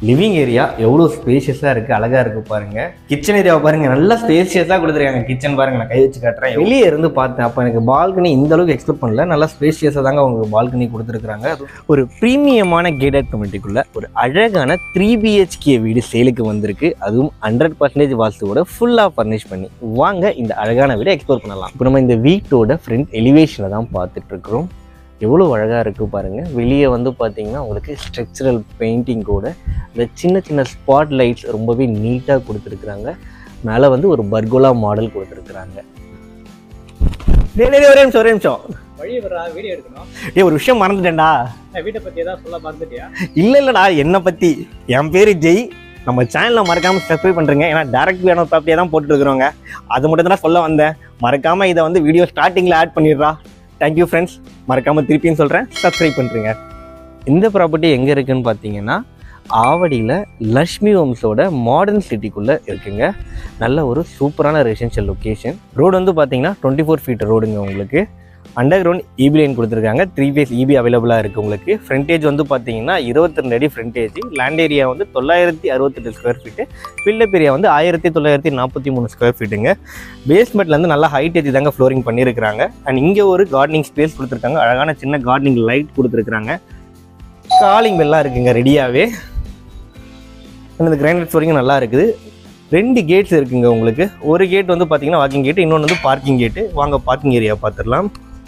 living area எவ்வளோ ஸ்பேஷியஸாக இருக்குது அழகாக இருக்குது பாருங்க கிச்சன் ஏரியாவை பாருங்க நல்லா ஸ்பேஷியஸாக கொடுத்துருக்காங்க கிச்சன் பாருங்க நான் கை வச்சு காட்டுறேன் வெளியே இருந்து பார்த்தேன் அப்போ எனக்கு பால்கனி இந்த அளவுக்கு எக்ஸ்பெக்ட் பண்ணல நல்லா ஸ்பேஷியஸாக தாங்க அவங்க பால்கனி கொடுத்துருக்காங்க ஒரு ப்ரீமியமான கேட்டட் கம்யூனிட்டிக்குள்ள ஒரு அழகான த்ரீ பிஹெச்கே வீடு சேலுக்கு வந்திருக்கு அதுவும் ஹண்ட்ரட் பர்சன்டேஜ் வாஸ்துவோட ஃபுல்லாக ஃபர்னிஷ் பண்ணி வாங்க இந்த அழகான வீடை எக்ஸ்ப்ளோர் பண்ணலாம் இப்போ நம்ம இந்த வீட்டோட ஃப்ரண்ட் எலிவேஷனை தான் பார்த்துட்டு இருக்கிறோம் எவ்வளோ அழகாக இருக்குது பாருங்கள் வெளியே வந்து பார்த்தீங்கன்னா உங்களுக்கு ஸ்ட்ரக்சரல் பெயிண்டிங்கோட இந்த சின்ன சின்ன ஸ்பாட் லைட்ஸ் ரொம்பவே நீட்டாக கொடுத்துருக்குறாங்க மேலே வந்து ஒரு பர்கோலா மாடல் கொடுத்துருக்குறாங்க டேய் டேய், டேய், ஒரே நிமிஷம் ஒரே நிமிஷம் வழி வரா வீடியோ எடுக்கணும் டேய் ஒரு விஷயம் மறந்துட்டேன்டா நான் வீட்டை பத்தி ஏதாவது சொல்ல மறந்துட்டியா இல்லை இல்லைடா என்னை பற்றி என் பேர் ஜெய் நம்ம சேனலை மறக்காமல் சப்ஸ்கிரைப் பண்ணுறேங்க ஏன்னா டேரக்ட் வேணும் ப்ராப்பர்ட்டியாக தான் போட்டுருக்குறோங்க அது மட்டும் தான் சொல்ல வந்தேன் மறக்காமல் இதை வந்து வீடியோ ஸ்டார்டிங்கில் ஆட் பண்ணிடுறா தேங்க்யூ ஃப்ரெண்ட்ஸ் மறக்காமல் திருப்பியும் சொல்கிறேன் சப்ஸ்கிரைப் பண்ணுறீங்க இந்த ப்ராப்பர்ட்டி எங்கே இருக்குன்னு பார்த்தீங்கன்னா ஆவடியில் லக்ஷ்மி ஹோம்ஸோட மாடர்ன் சிட்டிக்குள்ளே இருக்குங்க நல்ல ஒரு சூப்பரான ரெசிடென்ஷியல் லொக்கேஷன் ரோடு வந்து பார்த்தீங்கன்னா டுவெண்ட்டி ஃபோர் ஃபீட் ரோடுங்க உங்களுக்கு அண்டர் கிரவுண்ட் இபி லைன் கொடுத்துருக்காங்க த்ரீ ஃபேஸ் இபி அவைலபிளாக இருக்குது உங்களுக்கு ஃப்ரண்டேஜ் வந்து பார்த்தீங்கன்னா இருபத்தி ரெண்டு அடி ஃப்ரண்டேஜ் லேண்ட் ஏரியா வந்து தொள்ளாயிரத்தி அறுபத்தெட்டு ஸ்கொயர் ஃபீட்டு பில்லப் ஏரியா வந்து ஆயிரத்தி தொள்ளாயிரத்தி நாற்பத்தி மூணு ஸ்கொயர் ஃபீட்டுங்க பேஸ்மெண்ட்லேருந்து நல்லா ஹைட் ஏற்றி தாங்க ஃப்ளோரிங் பண்ணியிருக்கிறாங்க அண்ட் இங்கே ஒரு கார்டனிங் ஸ்பேஸ் கொடுத்துருக்காங்க அழகான சின்ன கார்டனிங் லைட் கொடுத்துருக்குறாங்க காலிங் பெல்லாம் இருக்குங்க ரெடியாகவே இந்த கிரானைட் ஃப்ளோரிங் நல்லா இருக்குது ரெண்டு கேட்ஸ் இருக்குங்க உங்களுக்கு ஒரு கேட் வந்து பார்த்தீங்கன்னா வாக்கிங் கேட் இன்னொன்று வந்து பார்க்கிங் கேட்டு வாங்க பார்க்கிங் ஏரியா பார்த்துடலாம்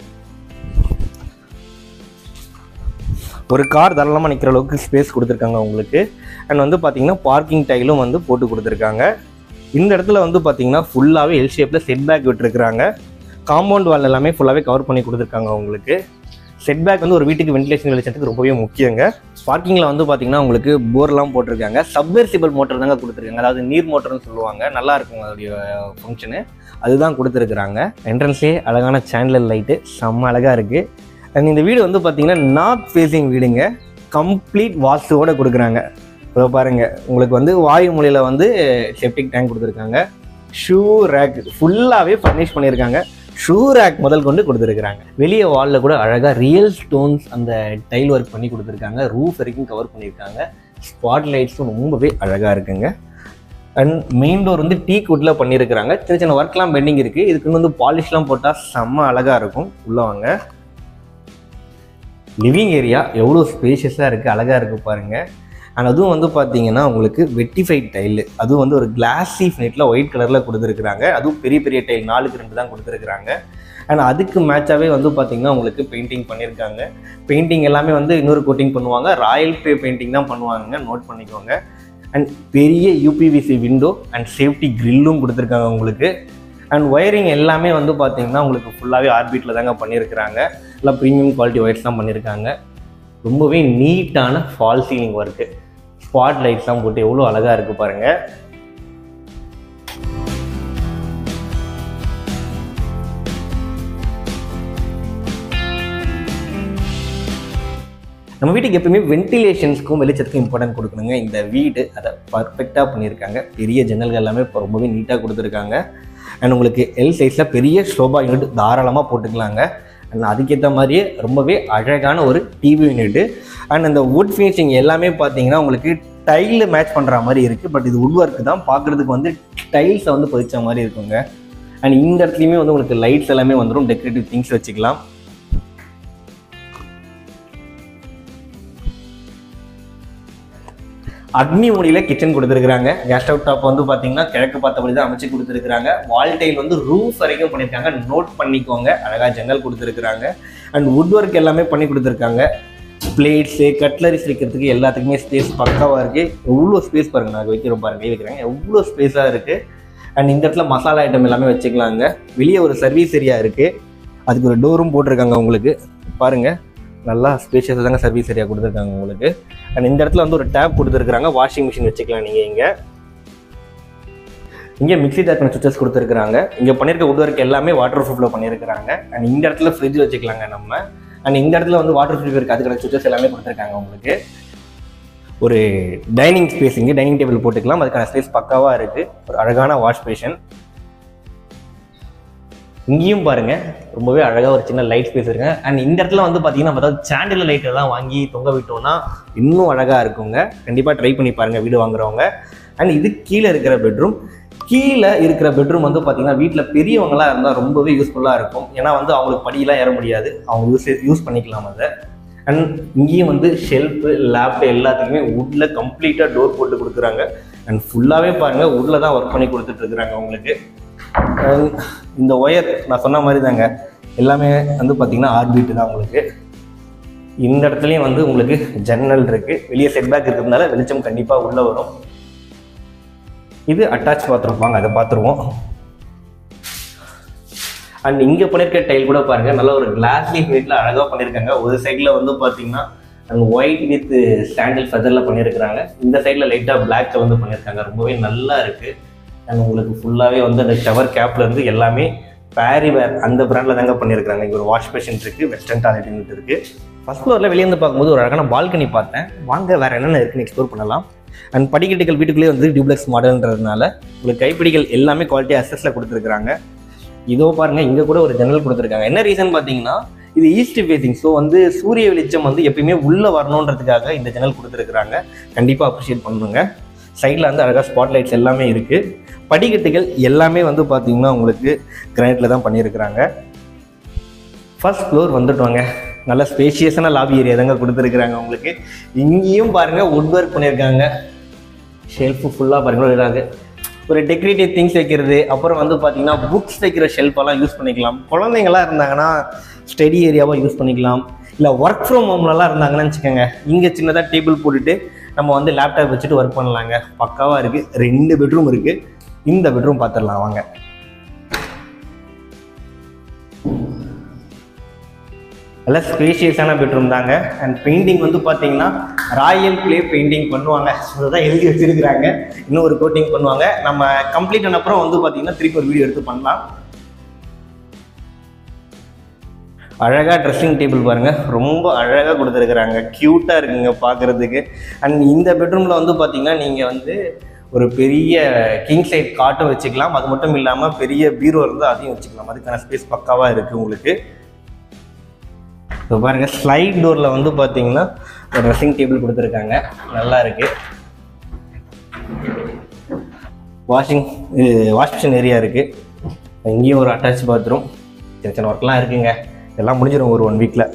ஒரு கார் தாராளமாக நிற்கிற அளவுக்கு ஸ்பேஸ் கொடுத்துருக்காங்க உங்களுக்கு அண்ட் வந்து பார்த்தீங்கன்னா பார்க்கிங் டைலும் வந்து போட்டு கொடுத்துருக்காங்க இந்த இடத்துல வந்து பார்த்தீங்கன்னா ஃபுல்லாகவே எல் ஷேப்பில் செட் பேக் விட்டுருக்குறாங்க காம்பவுண்ட் வால் எல்லாமே ஃபுல்லாகவே கவர் பண்ணி கொடுத்துருக்காங்க உங்களுக்கு செட் பேக் வந்து ஒரு வீட்டுக்கு வென்டிலேஷன் வெளிச்சத்துக்கு ரொம்பவே முக்கியங்க பார்க்கிங்கில் வந்து பார்த்தீங்கன்னா உங்களுக்கு போர்லாம் போட்டிருக்காங்க சப்வெர்சிபிள் மோட்டர் தாங்க கொடுத்துருக்காங்க அதாவது நீர் மோட்டர்னு சொல்லுவாங்க நல்லா இருக்குங்க அதோடைய ஃபங்க்ஷனு அதுதான் கொடுத்துருக்குறாங்க என்ட்ரன்ஸ்லேயே அழகான சேனல் லைட்டு செம்ம அழகாக இருக்குது அண்ட் இந்த வீடு வந்து பார்த்தீங்கன்னா நார்த் ஃபேஸிங் வீடுங்க கம்ப்ளீட் வாஸ்துவோட கொடுக்குறாங்க இப்போ பாருங்க உங்களுக்கு வந்து வாயு மூலையில் வந்து செப்டிக் டேங்க் கொடுத்துருக்காங்க ஷூ ரேக் ஃபுல்லாகவே ஃபர்னிஷ் பண்ணியிருக்காங்க ஷூ ரேக் முதல் கொண்டு கொடுத்துருக்காங்க வெளியே வாலில் கூட அழகாக ரியல் ஸ்டோன்ஸ் அந்த டைல் ஒர்க் பண்ணி கொடுத்துருக்காங்க ரூஃப் வரைக்கும் கவர் பண்ணியிருக்காங்க ஸ்பாட் லைட்ஸும் ரொம்பவே அழகாக இருக்குங்க அண்ட் மெயின் டோர் வந்து டீ குட்டில் பண்ணியிருக்கிறாங்க சின்ன சின்ன ஒர்க்லாம் பெண்டிங் இருக்குது இதுக்கு வந்து பாலிஷ்லாம் போட்டால் செம்ம அழகாக இருக்கும் உள்ளே வாங்க லிவிங் ஏரியா எவ்வளோ ஸ்பேஷியஸாக இருக்குது அழகாக இருக்குது பாருங்கள் அண்ட் அதுவும் வந்து பார்த்தீங்கன்னா உங்களுக்கு வெட்டிஃபைட் டைல் அதுவும் வந்து ஒரு கிளாஸி ஃபினிட்டில் ஒயிட் கலரில் கொடுத்துருக்குறாங்க அதுவும் பெரிய பெரிய டைல் நாலுக்கு ரெண்டு தான் கொடுத்துருக்குறாங்க அண்ட் அதுக்கு மேட்சாகவே வந்து பார்த்தீங்கன்னா உங்களுக்கு பெயிண்டிங் பண்ணியிருக்காங்க பெயிண்டிங் எல்லாமே வந்து இன்னொரு கோட்டிங் பண்ணுவாங்க ராயல் பே பெயிண்டிங் தான் பண்ணுவாங்க நோட் பண்ணிக்கோங்க அண்ட் பெரிய யூபிவிசி விண்டோ அண்ட் சேஃப்டி கிரில்லும் கொடுத்துருக்காங்க உங்களுக்கு அண்ட் ஒயரிங் எல்லாமே வந்து பார்த்தீங்கன்னா உங்களுக்கு ஃபுல்லாகவே ஆர்பிட்டில் தாங்க பண்ணியிருக்கிறாங்க எல்லாம் ப்ரீமியம் குவாலிட்டி ஒயர்ஸ் தான் பண்ணியிருக்காங்க ரொம்பவே நீட்டான ஃபால் சீலிங் ஒர்க்கு ஸ்பாட் லைட்ஸ்லாம் போட்டு எவ்வளோ அழகாக இருக்குது பாருங்கள் நம்ம வீட்டுக்கு எப்பவுமே வென்டிலேஷன்ஸ்க்கும் வெளிச்சத்துக்கும் இம்பார்ட்டன்ட் கொடுக்கணுங்க இந்த வீடு அதை பர்ஃபெக்டாக பண்ணியிருக்காங்க பெரிய ஜன்னல்கள் எல்லாமே இப்போ ரொம்பவே நீட்டாக கொடுத்துருக்காங்க அண்ட் உங்களுக்கு எல் சைஸில் பெரிய ஷோபா யூனிட் தாராளமாக போட்டுக்கலாங்க அண்ட் அதுக்கேற்ற மாதிரியே ரொம்பவே அழகான ஒரு டிவி யூனிட்டு அண்ட் அந்த வுட் ஃபினிஷிங் எல்லாமே பார்த்தீங்கன்னா உங்களுக்கு டைலில் மேட்ச் பண்ணுற மாதிரி இருக்குது பட் இது வுட் ஒர்க் தான் பார்க்குறதுக்கு வந்து டைல்ஸை வந்து பதிச்ச மாதிரி இருக்குங்க அண்ட் இந்த இடத்துலையுமே வந்து உங்களுக்கு லைட்ஸ் எல்லாமே வந்துடும் டெக்கரேட்டிவ் திங்ஸ் வச்சுக்கலாம் அக்னி மூலையில் கிச்சன் கொடுத்துருக்காங்க கேஸ் ஸ்டவ் டாப் வந்து பார்த்தீங்கன்னா கிழக்கு பார்த்தபடி தான் அமைச்சு கொடுத்துருக்காங்க வால் டைல் வந்து ரூஃப் வரைக்கும் பண்ணியிருக்காங்க நோட் பண்ணிக்கோங்க அழகாக ஜன்னல் கொடுத்துருக்குறாங்க அண்ட் வுட் ஒர்க் எல்லாமே பண்ணி கொடுத்துருக்காங்க பிளேட்ஸு கட்லரிஸ் வைக்கிறதுக்கு எல்லாத்துக்குமே ஸ்பேஸ் பக்காவாக இருக்குது எவ்வளோ ஸ்பேஸ் பாருங்கள் நான் வைக்கிறோம் பாருங்க கை வைக்கிறாங்க எவ்வளோ ஸ்பேஸாக இருக்குது அண்ட் இந்த இடத்துல மசாலா ஐட்டம் எல்லாமே வச்சுக்கலாங்க வெளியே ஒரு சர்வீஸ் ஏரியா இருக்குது அதுக்கு ஒரு டோரும் போட்டிருக்காங்க உங்களுக்கு பாருங்கள் நல்லா ஸ்பேஷியஸாக தாங்க சர்வீஸ் ஏரியா கொடுத்துருக்காங்க உங்களுக்கு அண்ட் இந்த இடத்துல வந்து ஒரு டேப் கொடுத்துருக்காங்க வாஷிங் மிஷின் வச்சுக்கலாம் நீங்கள் இங்கே இங்கே மிக்ஸி டேக்கன் சுவிச்சஸ் கொடுத்துருக்காங்க இங்கே பண்ணியிருக்க வுட் ஒர்க் எல்லாமே வாட்டர் ப்ரூஃபில் பண்ணியிருக்காங்க அண்ட் இந்த இடத்துல ஃப்ரிட்ஜ் வச்சுக்கலாங்க நம்ம அண்ட் இந்த இடத்துல வந்து வாட்டர் ப்ரூஃப் இருக்குது அதுக்கான சுவிச்சஸ் எல்லாமே கொடுத்துருக்காங்க உங்களுக்கு ஒரு டைனிங் ஸ்பேஸ் இங்கே டைனிங் டேபிள் போட்டுக்கலாம் அதுக்கான ஸ்பேஸ் பக்காவாக இருக்குது ஒரு அழகான வாஷ் பேஷன் இங்கேயும் பாருங்க ரொம்பவே அழகாக ஒரு சின்ன லைட் ஸ்பேஸ் இருக்கு அண்ட் இந்த இடத்துல வந்து பார்த்தீங்கன்னா நம்ம ஏதாவது சாண்டில் லைட் எல்லாம் வாங்கி தொங்க விட்டோம்னா இன்னும் அழகாக இருக்குங்க கண்டிப்பாக ட்ரை பண்ணி பாருங்க வீடு வாங்குறவங்க அண்ட் இது கீழே இருக்கிற பெட்ரூம் கீழே இருக்கிற பெட்ரூம் வந்து பார்த்தீங்கன்னா வீட்டில் பெரியவங்களாம் இருந்தால் ரொம்பவே யூஸ்ஃபுல்லாக இருக்கும் ஏன்னா வந்து அவங்களுக்கு படியெல்லாம் ஏற முடியாது அவங்க யூஸ் யூஸ் பண்ணிக்கலாம் அதை அண்ட் இங்கேயும் வந்து ஷெல்ஃபு லேப்டு எல்லாத்துக்குமே உள்ள கம்ப்ளீட்டாக டோர் போட்டு கொடுக்குறாங்க அண்ட் ஃபுல்லாகவே பாருங்கள் உள்ள தான் ஒர்க் பண்ணி கொடுத்துட்டு இருக்கிறாங்க உங்களுக்கு And இந்த ஒயர் நான் சொன்ன மாதிரி தாங்க எல்லாமே வந்து பார்த்தீங்கன்னா ஆர்பிட் தான் உங்களுக்கு இந்த இடத்துலையும் வந்து உங்களுக்கு ஜன்னல் இருக்குது வெளியே செட்பேக் இருக்கிறதுனால வெளிச்சம் கண்டிப்பாக உள்ளே வரும் இது அட்டாச் பாத்ரூம் வாங்க அதை பார்த்துருவோம் அண்ட் இங்கே பண்ணியிருக்க டைல் கூட பாருங்க நல்ல ஒரு கிளாஸ்லி ஃபினிட்ல அழகாக பண்ணியிருக்காங்க ஒரு சைடில் வந்து பார்த்தீங்கன்னா அண்ட் ஒயிட் வித் சாண்டில் ஃபெதரில் பண்ணியிருக்கிறாங்க இந்த சைடில் லைட்டாக பிளாக்ல வந்து பண்ணியிருக்காங்க ரொம்பவே நல்லா இருக்கு அண்ட் உங்களுக்கு ஃபுல்லாகவே வந்து அந்த ஷவர் கேப்ல இருந்து எல்லாமே பேரிவேர் அந்த பிராண்டில் தாங்க பண்ணியிருக்காங்க இங்கே ஒரு வாஷ் பேஷன் இருக்குது வெஸ்டர்ன் டாய்லெட் யூனிட் இருக்குது ஃபர்ஸ்ட் ஃப்ளோரில் வெளியே வந்து பார்க்கும்போது ஒரு அழகான பால்கனி பார்த்தேன் வாங்க வேற என்னென்ன இருக்குன்னு எக்ஸ்ப்ளோர் பண்ணலாம் அண்ட் படிக்கட்டுகள் வீட்டுக்குள்ளேயே வந்து டியூப்ளெக்ஸ் மாடல்ன்றதுனால உங்களுக்கு கைப்பிடிகள் எல்லாமே குவாலிட்டி அசஸில் கொடுத்துருக்காங்க இதோ பாருங்க இங்க கூட ஒரு ஜன்னல் கொடுத்துருக்காங்க என்ன ரீசன் பார்த்தீங்கன்னா இது ஈஸ்ட் ஃபேசிங் ஸோ வந்து சூரிய வெளிச்சம் வந்து எப்பயுமே உள்ள வரணுன்றதுக்காக இந்த ஜன்னல் கொடுத்துருக்குறாங்க கண்டிப்பாக அப்ரிஷியேட் பண்ணுங்க சைடில் வந்து அழகாக ஸ்பாட் லைட்ஸ் எல்லாமே இருக்கு படிக்கட்டுகள் எல்லாமே வந்து பார்த்தீங்கன்னா உங்களுக்கு கிரானைட்ல தான் பண்ணியிருக்கிறாங்க ஃபர்ஸ்ட் ஃப்ளோர் வந்துட்டோங்க நல்ல ஸ்பேஷியஸான லாபி ஏரியா தாங்க கொடுத்துருக்குறாங்க உங்களுக்கு இங்கேயும் பாருங்க வுட் ஒர்க் பண்ணியிருக்காங்க ஷெல்ஃபு ஃபுல்லாக பாருங்க இதாக ஒரு டெக்கரேட்டிவ் திங்ஸ் வைக்கிறது அப்புறம் வந்து பார்த்தீங்கன்னா புக்ஸ் வைக்கிற ஷெல்ஃபெல்லாம் யூஸ் பண்ணிக்கலாம் குழந்தைங்களாம் இருந்தாங்கன்னா ஸ்டடி ஏரியாவாக யூஸ் பண்ணிக்கலாம் இல்லை ஒர்க் ஃப்ரம் ஹோம்லலாம் இருந்தாங்கன்னு வச்சுக்கோங்க இங்கே சின்னதாக டேபிள் போட்டுட்டு நம்ம வந்து லேப்டாப் வச்சுட்டு ஒர்க் பண்ணலாங்க பக்காவாக இருக்குது ரெண்டு பெட்ரூம் இருக்குது இந்த பெட்ரூம் பார்த்துடலாம் வாங்க நல்ல ஸ்பேஷியஸான பெட்ரூம் தாங்க அண்ட் பெயிண்டிங் வந்து பார்த்தீங்கன்னா ராயல் ப்ளே பெயிண்டிங் பண்ணுவாங்க அதுதான் எழுதி வச்சிருக்கிறாங்க இன்னும் ஒரு கோட்டிங் பண்ணுவாங்க நம்ம கம்ப்ளீட் ஆன அப்புறம் வந்து பார்த்தீங்கன்னா திருப்பி ஒரு வீடியோ எடுத்து பண்ணலாம் அழகாக ட்ரெஸ்ஸிங் டேபிள் பாருங்க ரொம்ப அழகாக கொடுத்துருக்குறாங்க க்யூட்டாக இருக்குங்க பார்க்குறதுக்கு அண்ட் இந்த பெட்ரூமில் வந்து பார்த்தீங்கன்னா நீங்கள் வந்து ஒரு பெரிய கிங் சைட் காட்டும் வச்சுக்கலாம் அது மட்டும் இல்லாமல் பெரிய பீரோ இருந்தால் அதையும் வச்சுக்கலாம் அதுக்கான ஸ்பேஸ் பக்காவாக இருக்குது உங்களுக்கு இப்போ பாருங்க ஸ்லைட் டோரில் வந்து பார்த்தீங்கன்னா ஒரு ட்ரெஸ்ஸிங் டேபிள் கொடுத்துருக்காங்க நல்லா இருக்கு வாஷிங் வாஷ் மிஷின் ஏரியா இருக்கு இங்கேயும் ஒரு அட்டாச் பாத்ரூம் சின்ன சின்ன ஒர்க்லாம் இருக்குங்க எல்லாம் முடிஞ்சிடும் ஒரு ஒன் வீக்கில்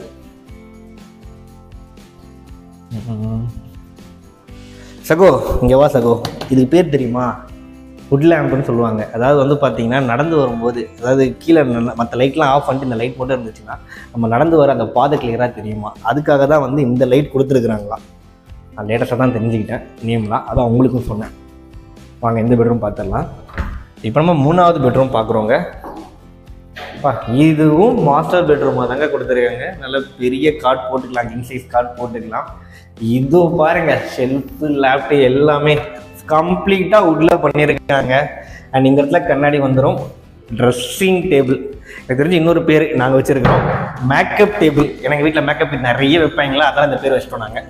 சகோ இங்கே வா சகோ இதுக்கு பேர் தெரியுமா வுட் லேம்ப்னு சொல்லுவாங்க அதாவது வந்து பார்த்தீங்கன்னா நடந்து வரும்போது அதாவது கீழே மற்ற லைட்லாம் ஆஃப் பண்ணிட்டு இந்த லைட் மட்டும் இருந்துச்சுன்னா நம்ம நடந்து வர அந்த பாதை கிளியராக தெரியுமா அதுக்காக தான் வந்து இந்த லைட் கொடுத்துருக்குறாங்களாம் நான் லேட்டஸ்ட்டாக தான் தெரிஞ்சுக்கிட்டேன் நேம்லாம் அதான் உங்களுக்கும் சொன்னேன் வாங்க இந்த பெட்ரூம் பார்த்துடலாம் இப்போ நம்ம மூணாவது பெட்ரூம் பார்க்குறோங்க அப்பா இதுவும் மாஸ்டர் பெட்ரூமாக தாங்க கொடுத்துருக்காங்க நல்ல பெரிய கார்ட் போட்டுக்கலாம் கிங் சைஸ் கார்ட் போட்டுக்கலாம் இது பாருங்க ஷெல்ஃபு லேப்டு எல்லாமே கம்ப்ளீட்டாக உள்ள பண்ணியிருக்காங்க அண்ட் இந்த இடத்துல கண்ணாடி வந்துடும் ட்ரெஸ்ஸிங் டேபிள் எனக்கு தெரிஞ்சு இன்னொரு பேர் நாங்கள் வச்சுருக்கிறோம் மேக்கப் டேபிள் எனக்கு வீட்டில் மேக்கப் நிறைய வைப்பாங்களா அதெல்லாம் இந்த பேர் வச்சுட்டோம் நாங்கள்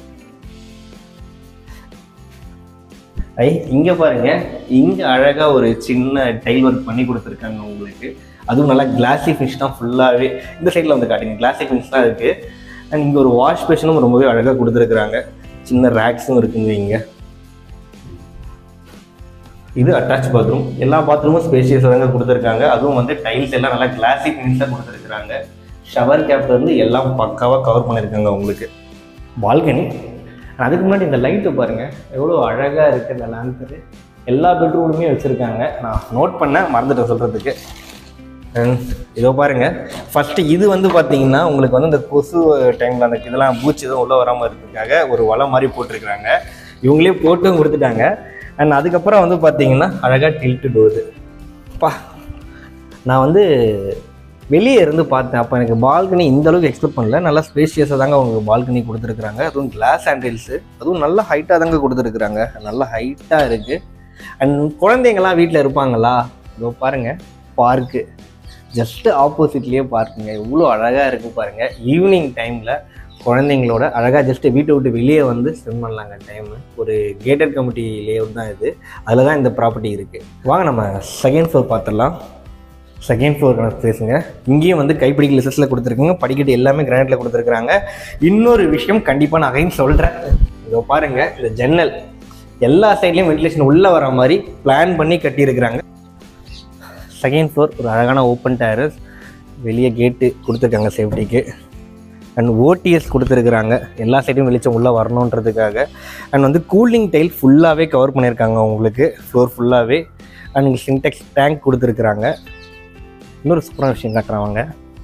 ஐ இங்கே பாருங்க இங்கே அழகாக ஒரு சின்ன டைல் ஒர்க் பண்ணி கொடுத்துருக்காங்க உங்களுக்கு அதுவும் நல்லா கிளாசி ஃபினிஷ் தான் ஃபுல்லாகவே இந்த சைடில் வந்து காட்டுங்க கிளாசி ஃபினிஷ் தான் இருக்குது அண்ட் இங்கே ஒரு வாஷ் பேஷனும் ரொம்பவே அழகாக கொடுத்துருக்குறாங்க சின்ன ரேக்ஸும் இருக்குங்க இங்கே இது அட்டாச் பாத்ரூம் எல்லா பாத்ரூமும் ஸ்பேஷியஸாக தாங்க கொடுத்துருக்காங்க அதுவும் வந்து டைல்ஸ் எல்லாம் நல்லா கிளாசி ஃபினிஷாக கொடுத்துருக்குறாங்க ஷவர் கேப்ல இருந்து எல்லாம் பக்காவாக கவர் பண்ணியிருக்காங்க உங்களுக்கு பால்கனி அதுக்கு முன்னாடி இந்த லைட்டு பாருங்கள் எவ்வளோ அழகாக இருக்குது இந்த லேம்பரு எல்லா பெட்ரூம்லுமே வச்சுருக்காங்க நான் நோட் பண்ணேன் மறந்துட்டேன் சொல்கிறதுக்கு இதோ பாருங்க ஃபர்ஸ்ட் இது வந்து பார்த்தீங்கன்னா உங்களுக்கு வந்து இந்த கொசு டைமில் அந்த இதெல்லாம் பூச்சி எதுவும் உள்ளே வராமல் இருக்கிறதுக்காக ஒரு வலை மாதிரி போட்டிருக்கிறாங்க இவங்களே போட்டும் கொடுத்துட்டாங்க அண்ட் அதுக்கப்புறம் வந்து பார்த்தீங்கன்னா அழகாக டில்ட்டு டோரு பா நான் வந்து வெளியே இருந்து பார்த்தேன் அப்போ எனக்கு பால்கனி இந்த அளவுக்கு எக்ஸ்பெக்ட் பண்ணல நல்லா ஸ்பேஷியஸாக தாங்க அவங்க பால்கனி கொடுத்துருக்குறாங்க அதுவும் கிளாஸ் ஹேண்டில்ஸு அதுவும் நல்ல ஹைட்டாக தாங்க கொடுத்துருக்குறாங்க நல்ல ஹைட்டாக இருக்குது அண்ட் குழந்தைங்களாம் வீட்டில் இருப்பாங்களா இதோ பாருங்கள் பார்க்கு ஜஸ்ட் ஆப்போசிட்லேயே பார்க்குங்க எவ்வளோ அழகாக இருக்குது பாருங்கள் ஈவினிங் டைமில் குழந்தைங்களோட அழகாக ஜஸ்ட் வீட்டை விட்டு வெளியே வந்து ஸ்பெண்ட் பண்ணலாங்க டைமு ஒரு கேட்டட் கமிட்டி லேஅவுட் தான் இது அதில் தான் இந்த ப்ராப்பர்ட்டி இருக்குது வாங்க நம்ம செகண்ட் ஃப்ளோர் பார்த்துடலாம் செகண்ட் ஃப்ளோர் ஸ்பேஸுங்க இங்கேயும் வந்து கைப்பிடி லிசஸில் கொடுத்துருக்குங்க படிக்கட்டு எல்லாமே கிரானைட்டில் கொடுத்துருக்குறாங்க இன்னொரு விஷயம் கண்டிப்பாக நான் அகைன் சொல்கிறேன் இதோ பாருங்க இந்த ஜன்னல் எல்லா சைட்லேயும் வென்டிலேஷன் உள்ளே வர மாதிரி பிளான் பண்ணி கட்டியிருக்கிறாங்க செகண்ட் ஃப்ளோர் ஒரு அழகான ஓப்பன் டேரஸ் வெளியே கேட்டு கொடுத்துருக்காங்க சேஃப்டிக்கு அண்ட் ஓடிஎஸ் கொடுத்துருக்குறாங்க எல்லா சைடும் வெளிச்சம் உள்ளே வரணுன்றதுக்காக அண்ட் வந்து கூலிங் டைல் ஃபுல்லாகவே கவர் பண்ணியிருக்காங்க உங்களுக்கு ஃப்ளோர் ஃபுல்லாகவே அண்ட் சின்டெக்ஸ் டேங்க் கொடுத்துருக்குறாங்க இன்னொரு சூப்பரான விஷயம் காட்டுறாங்க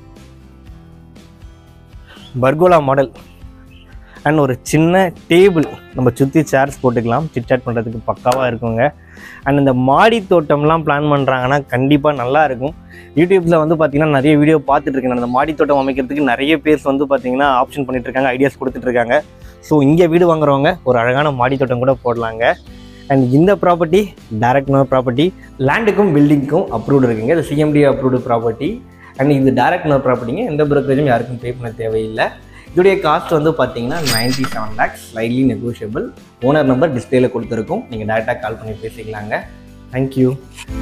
பர்கோலா மாடல் அண்ட் ஒரு சின்ன டேபிள் நம்ம சுற்றி சேர்ஸ் போட்டுக்கலாம் சிட்சாட் பண்ணுறதுக்கு பக்காவாக இருக்குங்க அண்ட் இந்த மாடி தோட்டம்லாம் பிளான் பண்ணுறாங்கன்னா கண்டிப்பாக நல்லா இருக்கும் யூடியூப்பில் வந்து பார்த்தீங்கன்னா நிறைய வீடியோ பார்த்துட்டு இருக்கேன் அந்த மாடி தோட்டம் அமைக்கிறதுக்கு நிறைய பேர்ஸ் வந்து பார்த்தீங்கன்னா ஆப்ஷன் பண்ணிட்டு இருக்காங்க ஐடியாஸ் கொடுத்துட்ருக்காங்க ஸோ இங்கே வீடு வாங்குறவங்க ஒரு அழகான மாடி தோட்டம் கூட போடலாங்க அண்ட் இந்த ப்ராப்பர்ட்டி டைரக்ட் நோ ப்ராப்பர்ட்டி லேண்டுக்கும் பில்டிங்க்கும் அப்ரூவ்டு இருக்குங்க இது சிஎம்டி அப்ரூவ்டு ப்ராப்பர்ட்டி அண்ட் இது டைரக்ட் நோ ப்ராப்பர்ட்டிங்க எந்த brokerage யாருக்கும் பே பண்ண தேவையில்லை இதோடைய காஸ்ட் வந்து பார்த்தீங்கன்னா ninety seven lakhs slightly negotiable owner number டிஸ்பிளேல கொடுத்துருக்கோம் நீங்கள் டேரெக்டாக கால் பண்ணி பேசிக்கலாங்க தேங்க்யூ